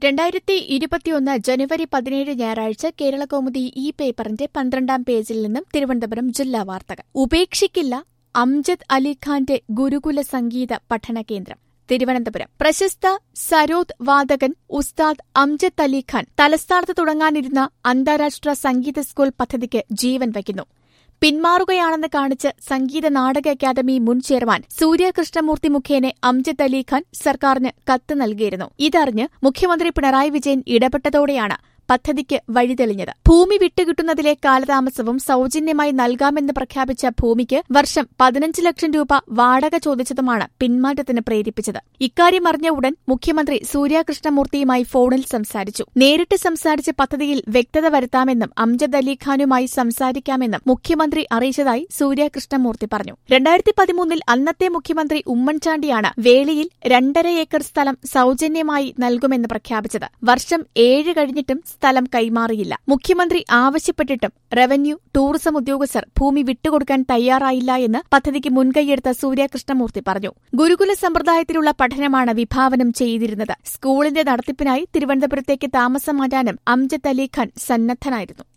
രണ്ടായിരത്തി ഇരുപത്തിയൊന്ന് ജനുവരി പതിനേഴ് ഞായറാഴ്ച കേരളകൗമുദി ഈ പേപ്പറിന്റെ പന്ത്രണ്ടാം പേജിൽ നിന്നും തിരുവനന്തപുരം ജില്ലാ വാർത്തകൾ ഉപേക്ഷിക്കില്ല അംജദ് അലിഖാന്റെ ഗുരുകുല സംഗീത പഠന കേന്ദ്രം തിരുവനന്തപുരം പ്രശസ്ത സരോദ് വാദകൻ ഉസ്താദ് അംജദ് അലിഖാൻ തലസ്ഥാനത്ത് തുടങ്ങാനിരുന്ന അന്താരാഷ്ട്ര സംഗീത സ്കൂൾ പദ്ധതിക്ക് ജീവൻ വയ്ക്കുന്നു പിന്മാറുകയാണെന്ന് കാണിച്ച് സംഗീത നാടക അക്കാദമി മുൻ ചെയർമാൻ സൂര്യ കൃഷ്ണമൂർത്തി മുഖേന അംജദ് അലിഖാൻ സർക്കാരിന് കത്ത് നൽകിയിരുന്നു ഇതറിഞ്ഞ് മുഖ്യമന്ത്രി പിണറായി വിജയൻ ഇടപെട്ടതോടെയാണ് പദ്ധതിക്ക് വഴിതെളിഞ്ഞത് ഭൂമി വിട്ടുകിട്ടുന്നതിലെ കാലതാമസവും സൌജന്യമായി നൽകാമെന്ന് പ്രഖ്യാപിച്ച ഭൂമിക്ക് വർഷം പതിനഞ്ച് ലക്ഷം രൂപ വാടക ചോദിച്ചതുമാണ് പിന്മാറ്റത്തിന് പ്രേരിപ്പിച്ചത് ഇക്കാര്യം അറിഞ്ഞ ഉടൻ മുഖ്യമന്ത്രി സൂര്യകൃഷ്ണമൂർത്തിയുമായി ഫോണിൽ സംസാരിച്ചു നേരിട്ട് സംസാരിച്ച് പദ്ധതിയിൽ വ്യക്തത വരുത്താമെന്നും അംജദ് അലിഖാനുമായി സംസാരിക്കാമെന്നും മുഖ്യമന്ത്രി അറിയിച്ചതായി സൂര്യകൃഷ്ണമൂർത്തി പറഞ്ഞു രണ്ടായിരത്തി പതിമൂന്നിൽ അന്നത്തെ മുഖ്യമന്ത്രി ഉമ്മൻചാണ്ടിയാണ് വേളിയിൽ രണ്ടര ഏക്കർ സ്ഥലം സൌജന്യമായി നൽകുമെന്ന് പ്രഖ്യാപിച്ചത് വർഷം ഏഴ് കഴിഞ്ഞിട്ടും സ്ഥലം കൈമാറിയില്ല മുഖ്യമന്ത്രി ആവശ്യപ്പെട്ടിട്ടും റവന്യൂ ടൂറിസം ഉദ്യോഗസ്ഥർ ഭൂമി വിട്ടുകൊടുക്കാൻ തയ്യാറായില്ല എന്ന് പദ്ധതിക്ക് മുൻകൈയെടുത്ത സൂര്യകൃഷ്ണമൂർത്തി പറഞ്ഞു ഗുരുകുല സമ്പ്രദായത്തിലുള്ള പഠനമാണ് വിഭാവനം ചെയ്തിരുന്നത് സ്കൂളിന്റെ നടത്തിപ്പിനായി തിരുവനന്തപുരത്തേക്ക് താമസം മാറ്റാനും അംജദ് അലിഖാൻ സന്നദ്ധനായിരുന്നു